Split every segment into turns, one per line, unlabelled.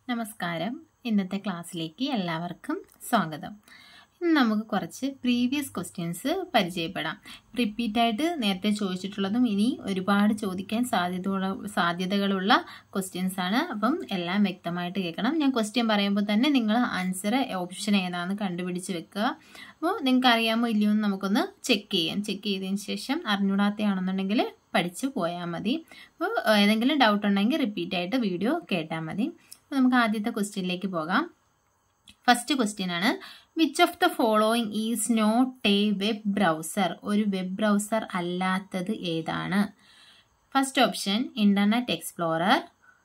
നമസ്കാരം ഇന്നത്തെ ക്ലാസ്സിലേക്ക് എല്ലാവർക്കും സ്വാഗതം ഇന്ന് നമുക്ക് കുറച്ച് പ്രീവിയസ് ക്വസ്റ്റ്യൻസ് പരിചയപ്പെടാം റിപ്പീറ്റായിട്ട് നേരത്തെ ചോദിച്ചിട്ടുള്ളതും ഇനി ഒരുപാട് ചോദിക്കാൻ സാധ്യതയുള്ള സാധ്യതകളുള്ള ക്വസ്റ്റ്യൻസ് ആണ് അപ്പം എല്ലാം വ്യക്തമായിട്ട് കേൾക്കണം ഞാൻ ക്വസ്റ്റ്യൻ പറയുമ്പോൾ തന്നെ നിങ്ങൾ ആൻസർ ഓപ്ഷൻ ഏതാണെന്ന് കണ്ടുപിടിച്ച് വെക്കുക അപ്പോൾ നിങ്ങൾക്ക് അറിയാമോ ഇല്ലയോ എന്ന് നമുക്കൊന്ന് ചെക്ക് ചെയ്യാം ചെക്ക് ചെയ്തതിന് ശേഷം അറിഞ്ഞൂടാത്തയാണെന്നുണ്ടെങ്കിൽ പഠിച്ചു പോയാൽ മതി അപ്പോൾ ഏതെങ്കിലും ഡൗട്ട് ഉണ്ടെങ്കിൽ റിപ്പീറ്റ് ആയിട്ട് വീഡിയോ കേട്ടാൽ മതി അപ്പോൾ നമുക്ക് ആദ്യത്തെ ക്വസ്റ്റ്യനിലേക്ക് പോകാം ഫസ്റ്റ് ക്വസ്റ്റ്യൻ ആണ് which of the following is not a web browser ഒരു വെബ് ബ്രൗസർ അല്ലാത്തത് ഏതാണ് first option internet explorer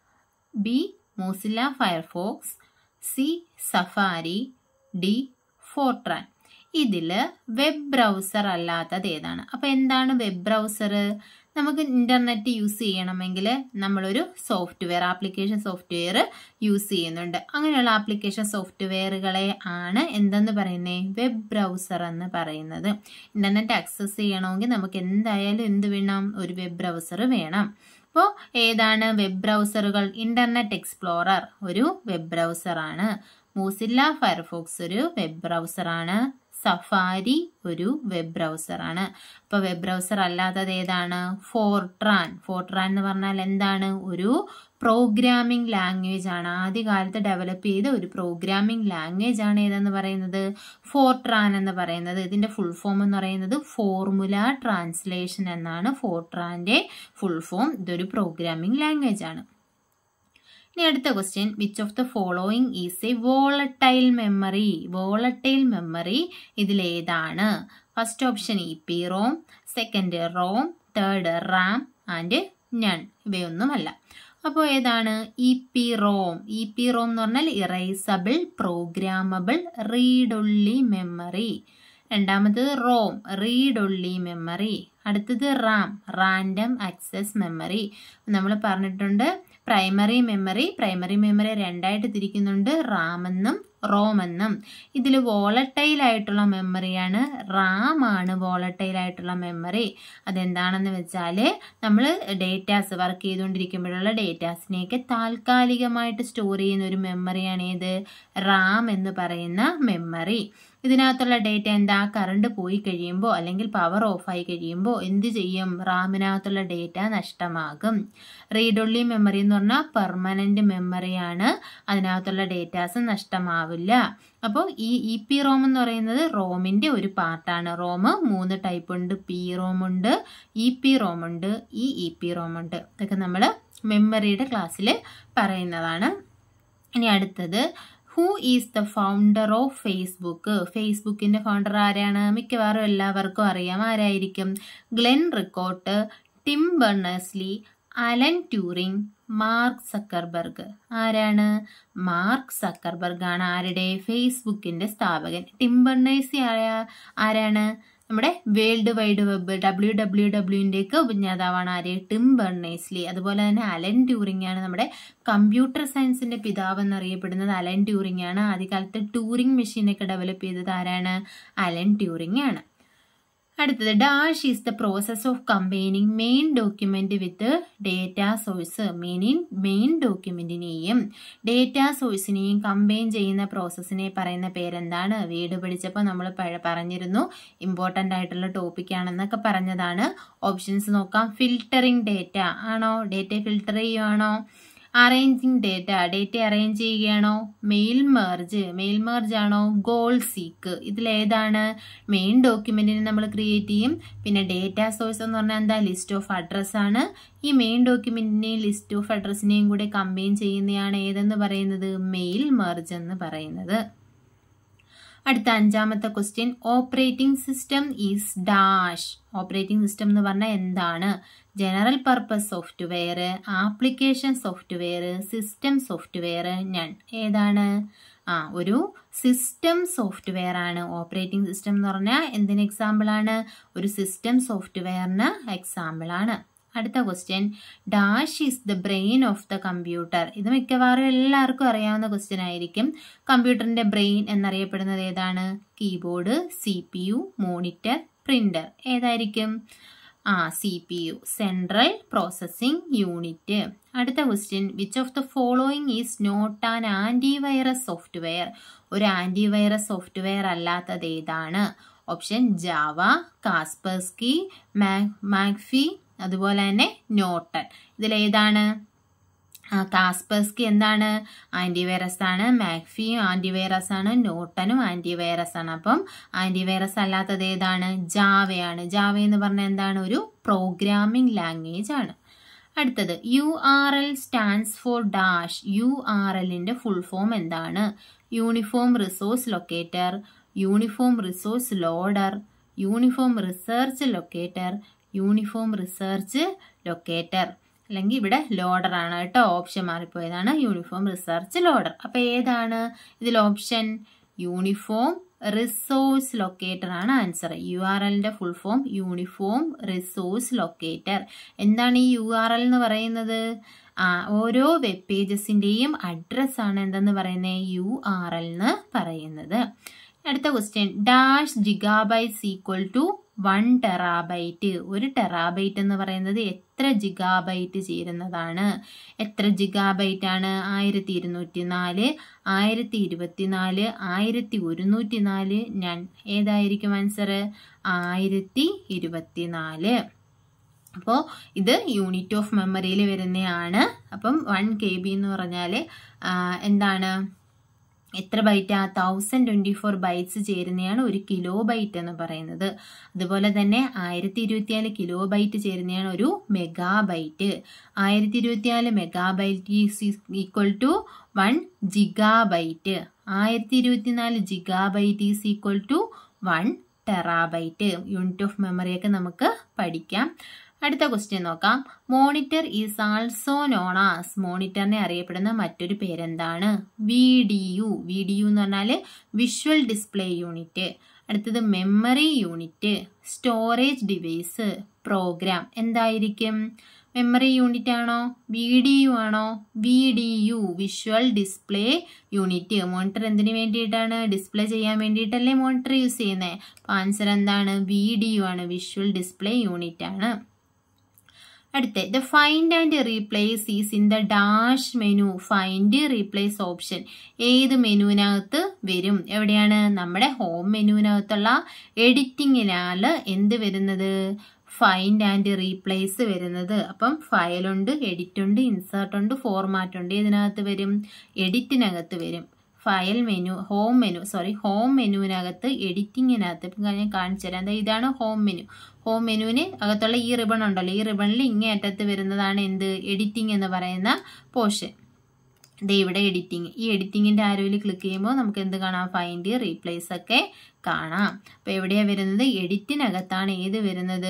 B Mozilla Firefox C Safari D Fortran ഇതിൽ വെബ് ബ്രൗസർ അല്ലാത്തത് ഏതാണ് അപ്പോൾ എന്താണ് വെബ് ബ്രൗസർ നമുക്ക് ഇന്റർനെറ്റ് യൂസ് ചെയ്യണമെങ്കിൽ നമ്മളൊരു സോഫ്റ്റ്വെയർ ആപ്ലിക്കേഷൻ സോഫ്റ്റ്വെയർ യൂസ് ചെയ്യുന്നുണ്ട് അങ്ങനെയുള്ള ആപ്ലിക്കേഷൻ സോഫ്റ്റ്വെയറുകളെ ആണ് എന്തെന്ന് പറയുന്നത് വെബ് ബ്രൗസർ എന്ന് പറയുന്നത് ഇന്റർനെറ്റ് ആക്സസ് ചെയ്യണമെങ്കിൽ നമുക്ക് എന്തായാലും എന്ത് വേണം ഒരു വെബ് ബ്രൗസർ വേണം അപ്പോൾ ഏതാണ് വെബ് ബ്രൗസറുകൾ ഇന്റർനെറ്റ് എക്സ്പ്ലോറർ ഒരു വെബ് ബ്രൗസറാണ് മൂസില്ല ഫയർഫോക്സ് ഒരു വെബ് ബ്രൗസറാണ് സഫാരി ഒരു വെബ് ബ്രൗസറാണ് അപ്പോൾ വെബ് ബ്രൗസർ അല്ലാത്തത് ഏതാണ് ഫോർട്രാൻ ഫോർട്രാൻ എന്ന് പറഞ്ഞാൽ എന്താണ് ഒരു പ്രോഗ്രാമിംഗ് ലാംഗ്വേജ് ആണ് ആദ്യകാലത്ത് ഡെവലപ്പ് ചെയ്ത ഒരു പ്രോഗ്രാമിംഗ് ലാംഗ്വേജ് ആണ് ഏതെന്ന് പറയുന്നത് ഫോർട്രാൻ എന്ന് പറയുന്നത് ഇതിന്റെ ഫുൾ ഫോം എന്ന് പറയുന്നത് ഫോർമുല ട്രാൻസ്ലേഷൻ എന്നാണ് ഫോർട്രാന്റെ ഫുൾ ഫോം ഇതൊരു പ്രോഗ്രാമിംഗ് ലാംഗ്വേജ് ആണ് ഇനി അടുത്ത question which of the following is a volatile memory volatile memory ഇതിലേതാണ് first option E P ROM second ROM third RAM and none ഇവയൊന്നുമല്ല അപ്പോൾ ഏതാണ് E P ROM E P ROM എന്ന് പറഞ്ഞാൽ erasable programmable read only memory രണ്ടാമത്തത് ROM read only memory അടുത്തത് RAM random access memory നമ്മൾ പറഞ്ഞിട്ടുണ്ട് പ്രൈമറി മെമ്മറി പ്രൈമറി മെമ്മറി രണ്ടായിട്ട് തിരിക്കുന്നുണ്ട് റാം എന്നും റോം എന്നും ഇതിൽ വോളട്ടൈൽ ആയിട്ടുള്ള മെമ്മറിയാണ് റാം ആണ് വോളട്ടൈൽ ആയിട്ടുള്ള മെമ്മറി അതെന്താണെന്ന് വെച്ചാൽ നമ്മൾ ഡേറ്റാസ് വർക്ക് ചെയ്തുകൊണ്ടിരിക്കുമ്പോഴുള്ള ഡേറ്റാസിനെയൊക്കെ താൽക്കാലികമായിട്ട് സ്റ്റോർ ചെയ്യുന്ന ഒരു മെമ്മറിയാണ് ഏത് റാം എന്ന് പറയുന്ന മെമ്മറി ഇതിനകത്തുള്ള ഡേറ്റ എന്താ കറണ്ട് പോയി കഴിയുമ്പോൾ അല്ലെങ്കിൽ പവർ ഓഫ് ആയി കഴിയുമ്പോൾ എന്ത് ചെയ്യും റാമിനകത്തുള്ള ഡേറ്റ നഷ്ടമാകും റീഡ് ഒള്ളി മെമ്മറി എന്ന് പറഞ്ഞാൽ പെർമനന്റ് മെമ്മറിയാണ് അതിനകത്തുള്ള ഡേറ്റാസ് നഷ്ടമാവില്ല അപ്പോൾ ഈ ഇ പി റോം എന്ന് പറയുന്നത് റോമിന്റെ ഒരു പാർട്ടാണ് റോം മൂന്ന് ടൈപ്പ് ഉണ്ട് പി റോം ഉണ്ട് ഇ പി റോം ഉണ്ട് ഈ ഇ പി റോം ഉണ്ട് ഇതൊക്കെ നമ്മൾ മെമ്മറിയുടെ ക്ലാസ്സിൽ പറയുന്നതാണ് ഇനി അടുത്തത് who is the founder of Facebook ഫേസ്ബുക്കിന്റെ ഫൗണ്ടർ ആരാണ് മിക്കവാറും എല്ലാവർക്കും അറിയാം ആരായിരിക്കും Glenn Ricart Tim Berners Lee Alan Turing Mark Zuckerberg ആരാണ് മാർക്ക് സക്കർബർഗ് ആണ് ആരുടെ ഫേസ്ബുക്കിന്റെ സ്ഥാപകൻ ടിം ബെർണേഴ്സി ആരാണ് നമ്മുടെ world wide web W W ഡബ്ല്യുവിൻ്റെ ഒക്കെ ഉപജ്ഞാതാവാണ് ആര് ടിം ബെർണേസ്ലി അതുപോലെ തന്നെ അലൻ ട്യൂറിംഗ് ആണ് നമ്മുടെ കമ്പ്യൂട്ടർ സയൻസിന്റെ പിതാവ് എന്നറിയപ്പെടുന്നത് അലൻ ട്യൂറിംഗ് ആണ് ആദ്യകാലത്ത് ടൂറിംഗ് മെഷീനൊക്കെ ഡെവലപ്പ് ചെയ്തത് ആരാണ് അലൻ ട്യൂറിംഗ് ആണ് അടുത്തത് dash is the process of combining main document with data source meaning main ഡോക്യുമെന്റിനെയും ഡേറ്റ സോഴ്സിനെയും കമ്പൈൻ ചെയ്യുന്ന പ്രോസസ്സിനെ പറയുന്ന പേരെന്താണ് വീട് പഠിച്ചപ്പോൾ നമ്മൾ പറഞ്ഞിരുന്നു ഇമ്പോർട്ടൻ്റ് ആയിട്ടുള്ള ടോപ്പിക് ആണെന്നൊക്കെ പറഞ്ഞതാണ് ഓപ്ഷൻസ് നോക്കാം ഫിൽട്ടറിംഗ് ഡേറ്റ ആണോ ഡേറ്റ ഫിൽട്ടർ ചെയ്യുവാണോ അറേഞ്ചിങ് ഡേറ്റ ഡേറ്റ അറേഞ്ച് ചെയ്യുകയാണോ മെയിൽ മെർജ് മെയിൽ മെർജ് ആണോ ഗോൾ സീക്ക് ഇതിലേതാണ് മെയിൻ ഡോക്യുമെന്റിനെ നമ്മൾ ക്രിയേറ്റ് ചെയ്യും പിന്നെ ഡേറ്റ സോഴ്സ് എന്ന് പറഞ്ഞാൽ എന്താ ലിസ്റ്റ് ഓഫ് അഡ്രസ് ആണ് ഈ മെയിൻ ഡോക്യുമെന്റിനെയും ലിസ്റ്റ് ഓഫ് അഡ്രസ്സിനെയും കൂടെ കമ്പൈൻ ചെയ്യുന്നതാണ് ഏതെന്ന് പറയുന്നത് മെയിൽ മെർജ് എന്ന് പറയുന്നത് അടുത്ത അഞ്ചാമത്തെ question operating system is dash operating system എന്ന് പറഞ്ഞാൽ എന്താണ് general purpose software application software system software ഞാൻ ഏതാണ് ആ ഒരു സിസ്റ്റം സോഫ്റ്റ്വെയർ ആണ് ഓപ്പറേറ്റിംഗ് സിസ്റ്റം എന്ന് പറഞ്ഞാൽ എന്തിന് എക്സാമ്പിൾ ആണ് ഒരു സിസ്റ്റം സോഫ്റ്റ്വെയറിന് എക്സാമ്പിൾ ആണ് അടുത്ത question dash is the brain of the computer ഇത് മിക്കവാറും എല്ലാവർക്കും അറിയാവുന്ന ക്വസ്റ്റ്യൻ ആയിരിക്കും കമ്പ്യൂട്ടറിന്റെ ബ്രെയിൻ എന്നറിയപ്പെടുന്നത് ഏതാണ് keyboard C P U monitor printer ഏതായിരിക്കും ആ C P U central processing unit അടുത്ത question which of the following is not an antivirus software ഒരു ആൻറ്റിവൈറസ് സോഫ്റ്റ്വെയർ അല്ലാത്തത് ഏതാണ് ഓപ്ഷൻ ജാവ കാസ്പെർസ്കി മാക്ഫി അതുപോലെ തന്നെ നോട്ടൺ ഇതിലേതാണ് കാസ്പെർസ്കി എന്താണ് ആൻറ്റിവൈറസ് ആണ് മാക്ഫിയും ആൻറ്റിവൈറസ് ആണ് നോട്ടനും ആൻറ്റിവൈറസ് ആണ് അപ്പം ആൻറ്റിവൈറസ് അല്ലാത്തത് ഏതാണ് ജാവയാണ് ജാവ എന്ന് പറഞ്ഞാൽ എന്താണ് ഒരു പ്രോഗ്രാമിംഗ് ലാംഗ്വേജ് ആണ് അടുത്തത് U R L stands for dash U R എല്ലിൻ്റെ ഫുൾ ഫോം എന്താണ് uniform resource locator uniform resource loader uniform research locator uniform research locator അല്ലെങ്കിൽ ഇവിടെ ലോഡർ ആണ് കേട്ടോ ഓപ്ഷൻ മാറിപ്പോയതാണ് യൂണിഫോം റിസർച്ച് ലോഡർ അപ്പോൾ ഏതാണ് ഇതിൽ ഓപ്ഷൻ യൂണിഫോം റിസോഴ്സ് ലൊക്കേറ്റർ ആണ് ആൻസർ യു ആർ എല്ലിന്റെ full form uniform resource locator എന്താണ് ഈ യു ആർ എൽ എന്ന് പറയുന്നത് ആ ഓരോ വെബ് പേജസിന്റെയും അഡ്രസ് ആണ് എന്തെന്ന് പറയുന്നത് യു ആർ എൽ എന്ന് പറയുന്നത് അടുത്ത question dash gigabytes equal to one terabyte ഒരു ടെറാബൈറ്റ് എന്ന് പറയുന്നത് എത്ര ജിഗാബൈറ്റ് ചേരുന്നതാണ് എത്ര ജിഗാബൈറ്റ് ആണ് ആയിരത്തി ഇരുന്നൂറ്റി നാല് ആയിരത്തി ഇരുപത്തി നാല് ആയിരത്തി ഒരുന്നൂറ്റി നാല് ഞാൻ ഏതായിരിക്കും ആൻസർ ആയിരത്തി ഇരുപത്തി നാല് അപ്പോൾ ഇത് യൂണിറ്റ് ഓഫ് മെമ്മറിയിൽ വരുന്നതാണ് അപ്പം വൺ കെ ബി എന്ന് പറഞ്ഞാൽ എന്താണ് എത്ര ബൈറ്റാ തൗസൻഡ് ട്വൻറ്റി ഫോർ ബൈറ്റ്സ് ചേരുന്നതാണ് ഒരു കിലോ ബൈറ്റ് എന്ന് പറയുന്നത് അതുപോലെ തന്നെ ആയിരത്തി ഇരുപത്തിനാല് കിലോ ബൈറ്റ് ചേരുന്നതാണ് ഒരു മെഗാ ബൈറ്റ് ആയിരത്തി ഇരുപത്തിനാല് megabyte equal to one gigabyte ആയിരത്തി ഇരുപത്തിനാല് gigabyte is equal to one terabyte unit of മെമ്മറിയൊക്കെ നമുക്ക് പഠിക്കാം അടുത്ത ക്വസ്റ്റ്യൻ നോക്കാം monitor is also known as മോണിറ്ററിനെ അറിയപ്പെടുന്ന മറ്റൊരു പേരെന്താണ് V D U V D U എന്ന് പറഞ്ഞാൽ വിഷ്വൽ ഡിസ്പ്ലേ യൂണിറ്റ് അടുത്തത് memory unit storage device program എന്തായിരിക്കും മെമ്മറി യൂണിറ്റ് ആണോ വി ഡി യു ആണോ V D U visual display unit monitor എന്തിനു വേണ്ടിയിട്ടാണ് ഡിസ്പ്ലേ ചെയ്യാൻ വേണ്ടിയിട്ടല്ലേ മോണിറ്റർ യൂസ് ചെയ്യുന്നത് അപ്പോൾ ആൻസർ എന്താണ് വി ഡി യു ആണ് വിഷ്വൽ ഡിസ്പ്ലേ യൂണിറ്റ് ആണ് അടുത്ത the find and replace is in the dash menu find replace option ഏത് മെനുവിനകത്ത് വരും എവിടെയാണ് നമ്മുടെ ഹോം മെനുവിനകത്തുള്ള എഡിറ്റിങ്ങിലാണ് എന്ത് വരുന്നത് ഫൈൻഡ് ആൻഡ് റീപ്ലേസ് വരുന്നത് അപ്പം ഫയലുണ്ട് എഡിറ്റ് ഉണ്ട് ഇൻസേർട്ട് ഉണ്ട് ഫോർമാറ്റ് ഉണ്ട് ഇതിനകത്ത് വരും എഡിറ്റിനകത്ത് വരും file menu home menu sorry home മെനുവിനകത്ത് എഡിറ്റിങ്ങിനകത്ത് ഇപ്പം ഞാൻ കാണിച്ചു തരാം എന്താ ഇതാണ് ഹോം മെനു ഹോം മെനുവിന് അകത്തുള്ള ഈ റിബൺ ഉണ്ടല്ലോ ഈ റിബണിൽ ഇങ്ങേ അറ്റത്ത് വരുന്നതാണ് എന്ത് എഡിറ്റിംഗ് എന്ന് പറയുന്ന പോർഷൻ ദേ ഇവിടെ എഡിറ്റിംഗ് ഈ എഡിറ്റിങ്ങിൻ്റെ ആരോയിൽ ക്ലിക്ക് ചെയ്യുമ്പോൾ നമുക്ക് എന്ത് കാണാം ഫൈൻഡ് റീപ്ലേസ് ഒക്കെ കാണാം അപ്പോൾ എവിടെയാണ് വരുന്നത് എഡിറ്റിനകത്താണ് ഏത് വരുന്നത്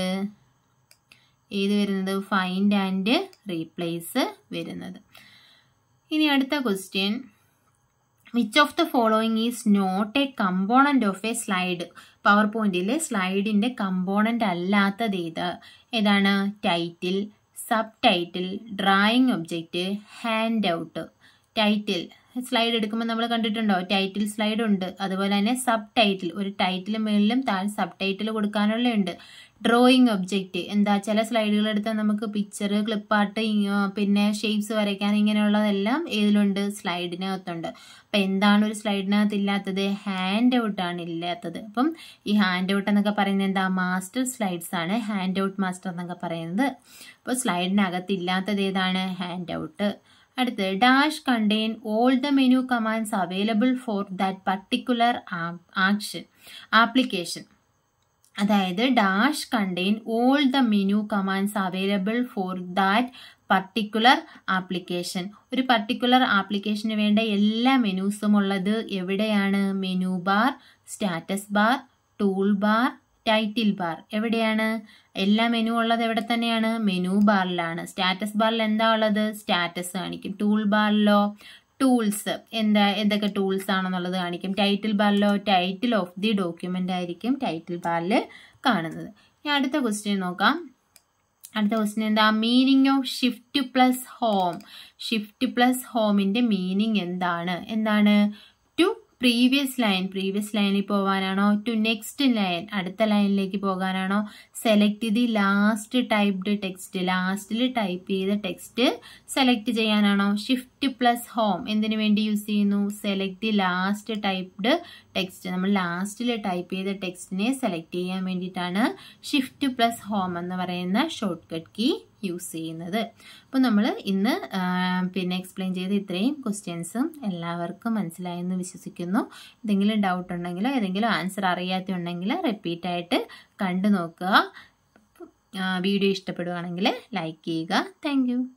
ഏത് വരുന്നത് ഫൈൻഡ് ആൻഡ് റീപ്ലേസ് വരുന്നത് ഇനി അടുത്ത question which of the following is not a component of a slide power പോയിന്റിൽ സ്ലൈഡിന്റെ കമ്പോണന്റ് അല്ലാത്തത് ഏത് ഏതാണ് title subtitle drawing object handout title slide എടുക്കുമ്പോൾ നമ്മൾ കണ്ടിട്ടുണ്ടോ ടൈറ്റിൽ സ്ലൈഡ് ഉണ്ട് അതുപോലെ തന്നെ സബ് ടൈറ്റിൽ ഒരു ടൈറ്റിൽ മുകളിലും താഴെ സബ് ടൈറ്റിൽ കൊടുക്കാനുള്ള ഉണ്ട് ഡ്രോയിങ് ഒബ്ജക്റ്റ് എന്താ ചില സ്ലൈഡുകൾ എടുത്താൽ നമുക്ക് പിക്ചർ ക്ലിപ്പാർട്ട് പിന്നെ ഷേപ്സ് വരയ്ക്കാൻ ഇങ്ങനെയുള്ളതെല്ലാം ഏതിലുണ്ട് സ്ലൈഡിനകത്തുണ്ട് അപ്പം എന്താണ് ഒരു സ്ലൈഡിനകത്ത് ഇല്ലാത്തത് ഹാൻഡ് ഔട്ട് ആണ് ഇല്ലാത്തത് അപ്പം ഈ ഹാൻഡ് ഔട്ട് എന്നൊക്കെ പറയുന്നത് എന്താ മാസ്റ്റർ സ്ലൈഡ്സ് ആണ് ഹാൻഡ് ഔട്ട് മാസ്റ്റർ എന്നൊക്കെ പറയുന്നത് അപ്പോൾ സ്ലൈഡിനകത്ത് ഇല്ലാത്തത് ഏതാണ് ഹാൻഡ് ഔട്ട് അടുത്ത് dash contain all the menu commands available for that particular action application അതായത് dash contain all the menu commands available for that particular application ഒരു പർട്ടിക്കുലർ ആപ്ലിക്കേഷന് വേണ്ട എല്ലാ മെനൂസും ഉള്ളത് എവിടെയാണ് menu bar status bar toolbar title bar എവിടെയാണ് എല്ലാ മെനു ഉള്ളത് എവിടെ തന്നെയാണ് മെനു ബാറിലാണ് സ്റ്റാറ്റസ് ബാറിൽ എന്താ ഉള്ളത് സ്റ്റാറ്റസ് കാണിക്കും ടൂൾ ബാറിലോ ടൂൾസ് എന്താ എന്തൊക്കെ ടൂൾസ് ആണെന്നുള്ളത് കാണിക്കും ടൈറ്റിൽ ബാറിലോ ടൈറ്റിൽ ഓഫ് ദി ഡോക്യുമെൻ്റ് ആയിരിക്കും ടൈറ്റിൽ ബാറിൽ കാണുന്നത് ഇനി അടുത്ത ക്വസ്റ്റ്യൻ നോക്കാം അടുത്ത ക്വസ്റ്റ്യൻ എന്താ meaning of shift plus home shift plus ഹോമിൻ്റെ മീനിങ് എന്താണ് എന്താണ് ടു പ്രീവിയസ് ലൈൻ പ്രീവിയസ് ലൈനിൽ പോകാനാണോ ടു നെക്സ്റ്റ് ലൈൻ അടുത്ത ലൈനിലേക്ക് പോകാനാണോ select the last typed text ലാസ്റ്റിൽ ടൈപ്പ് ചെയ്ത ടെക്സ്റ്റ് സെലക്ട് ചെയ്യാനാണോ ഷിഫ്റ്റ് പ്ലസ് ഹോം എന്തിനു വേണ്ടി യൂസ് ചെയ്യുന്നു select the last typed text നമ്മൾ ലാസ്റ്റിൽ ടൈപ്പ് ചെയ്ത ടെക്സ്റ്റിനെ സെലക്ട് ചെയ്യാൻ വേണ്ടിയിട്ടാണ് ഷിഫ്റ്റ് പ്ലസ് ഹോം എന്ന് പറയുന്ന ഷോർട്ട് കട്ട് കീ യൂസ് ചെയ്യുന്നത് അപ്പോൾ നമ്മൾ ഇന്ന് പിന്നെ എക്സ്പ്ലെയിൻ ചെയ്ത ഇത്രയും ക്വസ്റ്റ്യൻസും എല്ലാവർക്കും മനസ്സിലായെന്ന് വിശ്വസിക്കുന്നു എന്തെങ്കിലും ഡൗട്ട് ഉണ്ടെങ്കിലോ ഏതെങ്കിലും ആൻസർ അറിയാത്തുണ്ടെങ്കിൽ റിപ്പീറ്റ് ആയിട്ട് കണ്ടു നോക്കുക വീഡിയോ ഇഷ്ടപ്പെടുകയാണെങ്കിൽ ലൈക്ക് ചെയ്യുക താങ്ക്